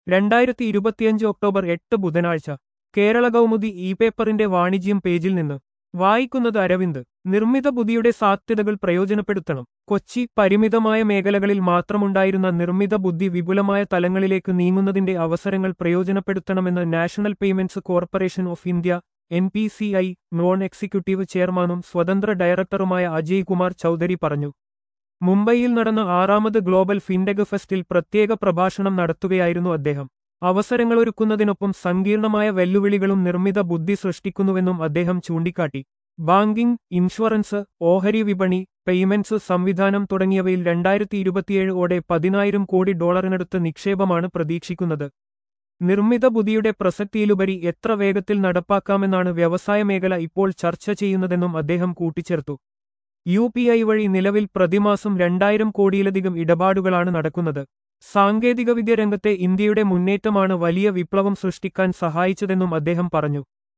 രണ്ടായിരത്തി ഇരുപത്തിയഞ്ച് ഒക്ടോബർ എട്ട് ബുധനാഴ്ച കേരള കൗമുദി ഇ പേപ്പറിന്റെ വാണിജ്യം പേജിൽ നിന്ന് വായിക്കുന്നത് അരവിന്ദ് നിർമ്മിത ബുദ്ധിയുടെ സാധ്യതകൾ പ്രയോജനപ്പെടുത്തണം കൊച്ചി പരിമിതമായ മേഖലകളിൽ മാത്രമുണ്ടായിരുന്ന നിർമ്മിത ബുദ്ധി വിപുലമായ തലങ്ങളിലേക്ക് നീങ്ങുന്നതിന്റെ അവസരങ്ങൾ പ്രയോജനപ്പെടുത്തണമെന്ന് national payments corporation of India N P C I non executive ചെയർമാനും സ്വതന്ത്ര ഡയറക്ടറുമായ അജയ് കുമാർ ചൌധരി പറഞ്ഞു മുംബൈയിൽ നടന്ന ആറാമത് ഗ്ലോബൽ ഫിൻടെക് ഫെസ്റ്റിൽ പ്രത്യേക പ്രഭാഷണം നടത്തുകയായിരുന്നു അദ്ദേഹം അവസരങ്ങളൊരുക്കുന്നതിനൊപ്പം സങ്കീർണമായ വെല്ലുവിളികളും നിർമ്മിത ബുദ്ധി സൃഷ്ടിക്കുന്നുവെന്നും അദ്ദേഹം ചൂണ്ടിക്കാട്ടി ബാങ്കിംഗ് ഇൻഷുറൻസ് ഓഹരി വിപണി പേയ്മെന്റ്സ് സംവിധാനം തുടങ്ങിയവയിൽ രണ്ടായിരത്തി ഇരുപത്തിയേഴ് ഓടെ പതിനായിരം കോടി ഡോളറിനടുത്ത് നിക്ഷേപമാണ് പ്രതീക്ഷിക്കുന്നത് നിർമ്മിത ബുദ്ധിയുടെ പ്രസക്തിയിലുപരി എത്ര വേഗത്തിൽ നടപ്പാക്കാമെന്നാണ് വ്യവസായ മേഖല ഇപ്പോൾ ചർച്ച ചെയ്യുന്നതെന്നും അദ്ദേഹം കൂട്ടിച്ചേർത്തു യു പി ഐ വഴി നിലവിൽ പ്രതിമാസം രണ്ടായിരം കോടിയിലധികം ഇടപാടുകളാണ് നടക്കുന്നത് സാങ്കേതികവിദ്യ രംഗത്തെ ഇന്ത്യയുടെ മുന്നേറ്റമാണ് വലിയ വിപ്ലവം സൃഷ്ടിക്കാൻ സഹായിച്ചതെന്നും അദ്ദേഹം പറഞ്ഞു